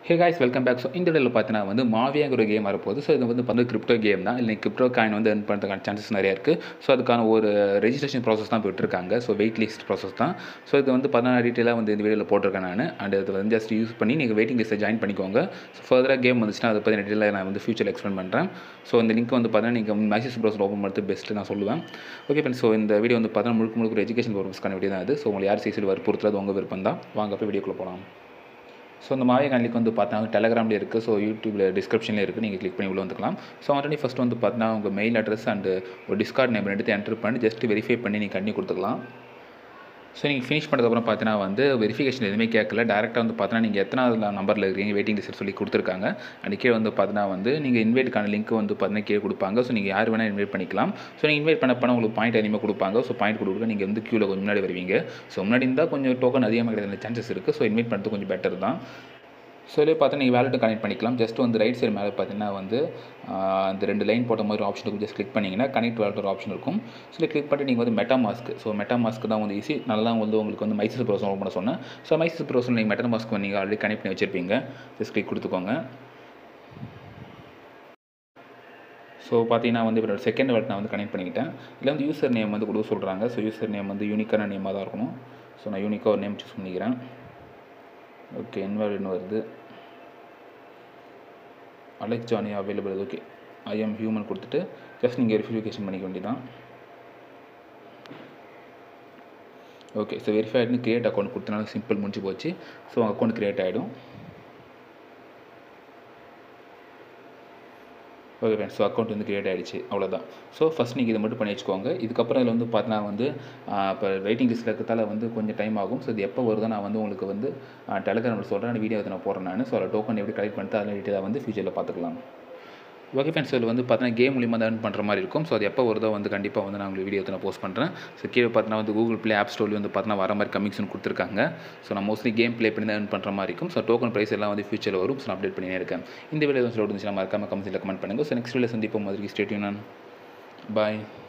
ஹே guys welcome back so இந்த வீடியோவில் பார்த்தீங்கன்னா வந்து மாவியாங்கிற ஒரு கேம் வரப்போகுது ஸோ இது வந்து வந்து கிரிப்டோ கேம் தான் இல்லை கிரிப்டோ காயின் வந்து earn பண்ணுறதுக்கான சான்சஸ் நிறைய இருக்குது ஸோ அதுக்கான ஒரு ரெஜிஸ்ட்ரேஷன் ப்ராசஸ் தான் போயிட்டுருக்காங்க ஸோ வெயிட் லிஸ்ட் ப்ராசஸ் தான் ஸோ இது வந்து பார்த்தீங்கன்னா டீட்டெயிலாக வந்து இந்த வீடியோவில் போட்டிருக்கேன் நான் அண்ட் இது வந்து ஜஸ்ட் யூஸ் பண்ணி நீங்கள் வெயிட்டிங் லிஸ்ட்டை ஜாயின் பண்ணிக்கோங்க ஸோ ஃபர்தராக கேம் வந்துச்சுன்னா அதை பற்றி டீட்டெயிலாக நான் வந்து ஃபியூச்சர் எக்ஸ்பிளைன் பண்ணுறேன் ஸோ இந்த லிங்க் வந்து பார்த்தீங்கன்னா நீங்கள் மேக்ஸிஸ் ப்ரௌசர் ஓப்பன் பண்ணுறது பெஸ்ட்டு நான் சொல்லுவேன் ஓகே ஃப்ரெண்ட்ஸ் ஸோ இந்த வீடியோ வந்து பார்த்தீங்கன்னா முழுக்க முழுக்க ஒரு எஜுகேஷன் பர்பஸ்க்கான வீடியோ தான் அது ஸோ உங்களுக்கு யார் சீசில் வற்புறுத்தல அது உங்கள் விருப்பம் தான் வாங்க போய் வீடியோக்குள்ளே போகலாம் ஸோ இந்த மாவிய லிங்க் வந்து பார்த்தா டெலகிராம்லேயே இருக்குது ஸோ யூடியூப்பில் டிஸ்கிரிப்ஷனில் இருக்குது நீங்கள் கிளிக் பண்ணி உள்ள வந்துக்கலாம் ஸோ ஆல்ரெடி ஃபஸ்ட் வந்து பார்த்தீங்கன்னா உங்கள் மெயில் அட்ரஸ் அண்ட் ஒரு டிஸ்கார்ட் நேம் எடுத்து என்டர் பண்ணி ஜஸ்ட் வெரிஃபை பண்ணி நீங்கள் கண்ணி கொடுத்துக்கலாம் ஸோ நீங்கள் ஃபினிஷ் பண்ணதுக்கப்புறம் பார்த்தீங்கன்னா வந்து வெரிஃபிகேஷன் எதுவுமே கேட்கல டேரெக்டாக வந்து பார்த்தீங்கன்னா நீங்கள் எத்தனாவது நம்பரில் இருக்கீங்க வெயிட்டிங் லிஸ்ட் சொல்லி கொடுத்துருக்காங்க அண்ட் கீழே வந்து பார்த்தீங்கன்னா வந்து நீங்கள் இன்வைட்டுக்கான லிங்க் வந்து பார்த்தீங்கன்னா கீழே கொடுப்பாங்க ஸோ நீங்கள் யார் வேணால் இன்வைட் பண்ணிக்கலாம் ஸோ நீங்கள் இன்வைட் பண்ண பண்ண உங்களுக்கு பாயிண்ட் அதிகமாக கொடுப்பாங்க ஸோ பாயிண்ட் கொடுக்க நீங்கள் வந்து க்யூவில் கொஞ்சம் முன்னாடி வருவீங்க ஸோ முன்னாடி இருந்தால் கொஞ்சம் டோக்கன் அதிகமாக கிடையாது சான்சஸ் இருக்குது ஸோ இன்வைட் பண்ணுறது கொஞ்சம் பெட்டர் தான் ஸோ இதில் பார்த்தா நீங்கள் வேலெட்டு கனெக்ட் பண்ணிக்கலாம் ஜஸ்ட் வந்து ரைட் சைடு மேலே பார்த்தீங்கன்னா வந்து ஆஹ், அந்த ரெண்டு லைன் போட்ட மாதிரி ஆப்ஷன் இருக்கும் ஜஸ்ட் கிளிக் பண்ணிங்கன்னா கனெக்ட் வேலட் ஒரு ஆப்ஷன் இருக்கும் ஸோ கிளிக் பண்ணிட்டு நீங்கள் வந்து MetaMask so MetaMask தான் வந்து ஈஸி நல்லா வந்து உங்களுக்கு வந்து மைசஸ் ப்ரோசன் ஓப்பன் பண்ண சொன்னேன் ஸோ மைசஸ் ப்ரோசன் நீங்கள் மெட்டா மாஸ்க் நீங்கள் ஆல்ரெடி கனெக்ட் பண்ணி வச்சிருப்பீங்க ஜஸ்ட் கிளிக் கொடுத்துக்கோங்க ஸோ பார்த்தீங்கன்னா வந்து இப்போ செகண்ட் வேலட் நான் வந்து கனெக்ட் பண்ணிக்கிட்டேன் இதில் வந்து யூசர் நேம் வந்து கொடுக்க சொல்கிறாங்க ஸோ யூசர் நேம் வந்து யூனிக்கான நேமாக தான் இருக்கணும் ஸோ நான் யூனிக்காக ஒரு நேம் சூஸ் பண்ணிக்கிறேன் ஓகே இன்வால்வ்னு வருது Alex Johnny available okay I am human கொடுத்துட்டு ஜஸ்ட் நீங்கள் வெரிஃபிகேஷன் பண்ணிக்க வேண்டியதான் ஓகே ஸோ வெரிஃபை ஆகிட்டு கிரியேட் அக்கௌண்ட் கொடுத்தனால சிம்பிள் முடிஞ்சு போச்சு ஸோ அக்கௌண்ட் கிரியேட் ஆகிடும் ஓகே ஃப்ரெண்ட்ஸ் ஸோ அக்கௌண்ட் வந்து கிரியேட் ஆகிடுச்சு அவ்வளோதான் ஸோ ஃபஸ்ட் நீங்கள் இதை மட்டும் பண்ணி வச்சுக்கோங்க இதுக்கப்புறம் இதில் வந்து பார்த்தீங்கன்னா வந்து இப்போ வெயிட்டிங் லிஸ்ட்டில் இருக்கிறதால வந்து கொஞ்சம் டைம் ஆகும் ஸோ இது எப்போ வருதோ நான் வந்து உங்களுக்கு வந்து டெலகிராமில் சொல்கிறேன் அந்த வீடியோ நான் போடுறேன் நான் ஸோ அதில் டோக்கன் எப்படி கலெக்ட் பண்ணிட்டு அதில் டீட்டெயிலாக வந்து ஃபியூச்சரில் பார்த்துக்கலாம் ஓகே ஃப்ரெண்ட்ஸ் இதில் வந்து பார்த்தீங்கன்னா கேம் மூலியமாக தான் earn பண்ணுற மாதிரி இருக்கும் ஸோ அது எப்போ வருதோ வந்து கண்டிப்பாக வந்து நான் உங்களுக்கு வீடியோ நான் போஸ்ட் பண்ணுறேன் ஸோ கீழே பார்த்தீங்கன்னா வந்து கூகுள் ப்ளே ஆப் ஸ்டோர்லேயும் வந்து பார்த்தீங்கன்னா வர மாதிரி கமிஷன் கொடுத்துருக்காங்க ஸோ நான் மோஸ்ட்லி கேம் ப்ளே பண்ணி தான் earn பண்ணுற மாதிரி இருக்கும் ஸோ டோக்கன் ப்ரைஸ் எல்லாம் வந்து ஃபியூச்சரில் வரும் ஸோ நான் அப்டேட் பண்ணியே இருக்கேன் இந்த வீடியோ சொல்லிட்டு இருந்துச்சுன்னா மறக்காம கமெண்ட்ஸில் கமெண்ட் பண்ணுங்கள் ஸோ நெக்ஸ்ட் வீடியோ சந்திப்போம் மாதிரி ஸ்டேட்யூன் நான் பாய்